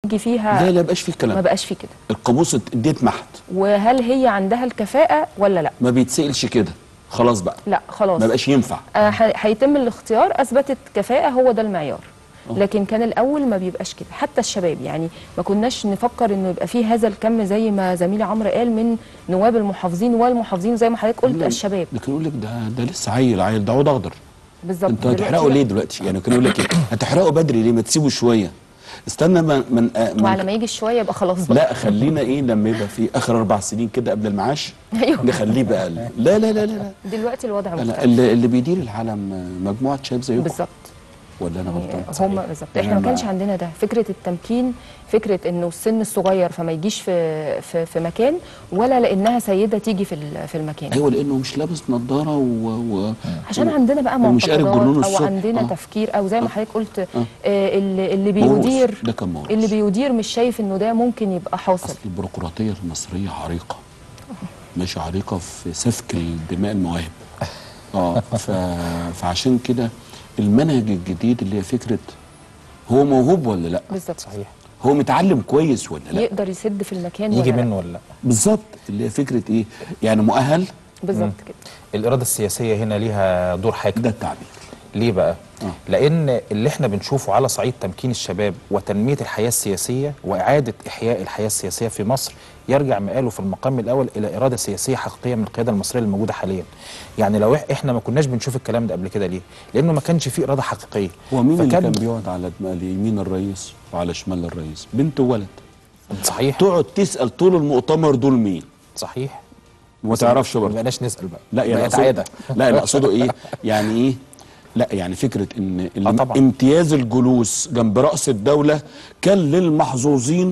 فيها لا لا بقاش فيه ما الكلام بقاش فيه كده القاموس اديت محت وهل هي عندها الكفاءه ولا لا ما بيتسالش كده خلاص بقى لا خلاص ما بقاش ينفع آه، ح- هيتم الاختيار اثبتت كفاءه هو ده المعيار لكن كان الاول ما بيبقاش كده حتى الشباب يعني ما كناش نفكر انه يبقى فيه هذا الكم زي ما زميلي عمرو قال من نواب المحافظين والمحافظين زي ما حضرتك قلت الشباب لكن يقول لك ده ده لسه عيل عيل ده عود اخضر بالظبط انتوا دلوقتي هتحرقوا لا. ليه دلوقتي يعني كانوا يقول لك ايه هتحرقوا بدري ليه ما تسيبوا شويه استنى من من, آه، من وعلى ما يجي شويه يبقى خلاص بقى لا خلينا ايه لما يبقى في اخر اربع سنين كده قبل المعاش أيوه. نخليه بقى ال- لا لا لا لا, لا. دلوقتي الوضع أنا مختلف اللي, اللي بيدير العالم آه، مجموعه شباب زيكم بالظبط ولا انا غلطان هم بالظبط احنا ما كانش عندنا ده فكره التمكين فكره انه السن الصغير فما يجيش في في, في مكان ولا لانها سيده تيجي في ال- في المكان ايوه لانه مش لابس نظاره و, و... عشان و- عندنا بقى ومش قاري معتقدات الجنون او الصبح. عندنا آه. تفكير او زي ما حضرتك قلت آه. آه اللي, اللي موروث. بيدير ده كان موروث. اللي بيدير مش شايف انه ده ممكن يبقى حاصل اصل البيروقراطيه المصريه عريقه مش عريقه في سفك الدماء المواهب اه ف... فعشان كده المنهج الجديد اللي هي فكره هو موهوب ولا لا بالظبط صحيح هو متعلم كويس ولا لا يقدر يسد في المكان يجي ولا لا. منه ولا لا بالظبط اللي هي فكره ايه يعني مؤهل بالظبط كده الاراده السياسيه هنا ليها دور حاكم ده التعبير ليه بقى؟ آه. لأن اللي احنا بنشوفه على صعيد تمكين الشباب وتنمية الحياة السياسية وإعادة إحياء الحياة السياسية في مصر يرجع مقاله في المقام الأول إلى إرادة سياسية حقيقية من القيادة المصرية الموجودة حاليا. يعني لو إح- إحنا ما كناش بنشوف الكلام ده قبل كده ليه؟ لأنه ما كانش فيه إرادة حقيقية. هو مين اللي فكان- كان بيقعد على دم- على يمين الرئيس وعلى شمال الرئيس بنت وولد صحيح تقعد تسال طول المؤتمر دول مين صحيح وما تعرفش ما برضه بقناش نسأل بقى لا يعني بقت أقصد- عادة لا اللي اقصده ايه يعني ايه لا يعني فكره ان آه طبعاً. امتياز الجلوس جنب راس الدوله كان للمحظوظين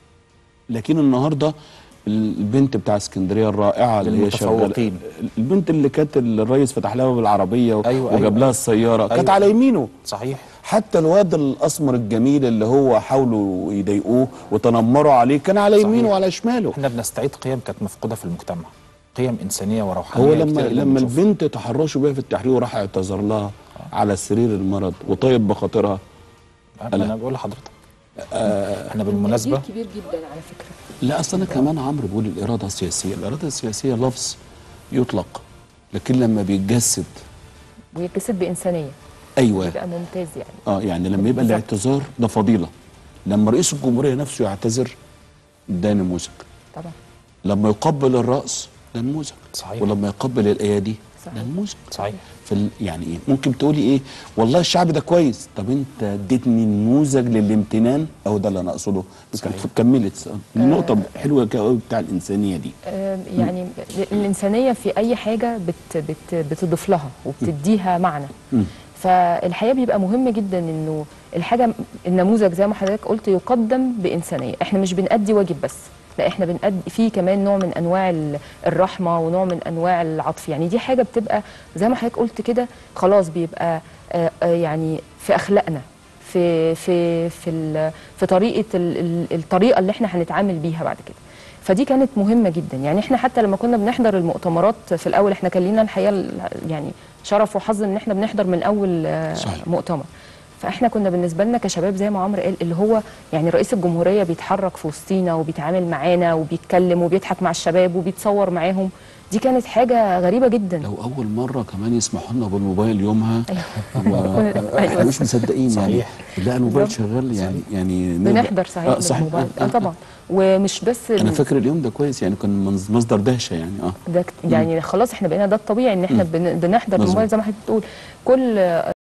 لكن النهارده البنت بتاع اسكندريه الرائعه اللي هي شغاله للمتفوقين. البنت اللي كانت الرئيس فتح لها بالعربيه و- أيوة، وجاب أيوة. لها السياره كانت أيوة. على يمينه صحيح حتى الواد الاسمر الجميل اللي هو حاولوا يضايقوه وتنمروا عليه كان على صحيح. يمينه وعلى شماله احنا بنستعيد قيم كانت مفقودة في المجتمع قيم إنسانية وروحانية هو لما كتير اللي لما بنشوفها. البنت تحرشوا بيها في التحرير وراح اعتذر لها على سرير المرض وطيب بخاطرها انا بقول لحضرتك احنا بالمناسبه تقدير كبير جدا على فكره لا اصل انا كمان عمرو بقول الاراده السياسيه الاراده السياسيه لفظ يطلق لكن لما بيتجسد ويتجسد بانسانيه ايوه يبقى ممتاز يعني اه يعني لما يبقى بالظبط. الاعتذار ده فضيله لما رئيس الجمهوريه نفسه يعتذر ده نموذج طبعا لما يقبل الراس ده نموذج صحيح. ولما يقبل الايادي صحيح. ده نموذج صحيح في يعني ايه ممكن تقولي ايه والله الشعب ده كويس طب انت اديتني نموذج للامتنان او ده اللي انا اقصده صحيح. كملت النقطه حلوه قوي بتاع الانسانيه دي آه، يعني الإنسانية في أي حاجة بت بت بتضيف لها وبتديها معنى فالحقيقة بيبقى مهم جدا إنه الحاجة النموذج زي ما حضرتك قلت يقدم بإنسانية إحنا مش بنأدي واجب بس لا احنا بنأدي فيه كمان نوع من انواع ال- الرحمه ونوع من انواع العطف يعني دي حاجه بتبقى زي ما حضرتك قلت كده خلاص بيبقى آه، آه، يعني في اخلاقنا في في في ال- في طريقه ال- ال- الطريقه اللي احنا هنتعامل بيها بعد كده فدي كانت مهمه جدا يعني احنا حتى لما كنا بنحضر المؤتمرات في الاول احنا كان لينا الحقيقه ال- يعني شرف وحظ ان احنا بنحضر من اول آه، صحيح. مؤتمر فاحنا كنا بالنسبه لنا كشباب زي ما عمرو قال اللي هو يعني رئيس الجمهوريه بيتحرك في وسطينا وبيتعامل معانا وبيتكلم وبيضحك مع الشباب وبيتصور معاهم دي كانت حاجه غريبه جدا لو اول مره كمان يسمحوا لنا بالموبايل يومها أيوة. و- أيوة. احنا مش مصدقين يعني صحيح. لا الموبايل بالظبط. شغال يعني يعني نقدر- بنحضر صحيح آه صحيح بالموبايل. آه اه طبعا ومش بس انا ال- فاكر اليوم ده كويس يعني كان منظ- مصدر دهشه يعني اه ده كت- يعني خلاص احنا بقينا ده الطبيعي ان احنا بن- بنحضر مظبوط. الموبايل زي ما حضرتك بتقول كل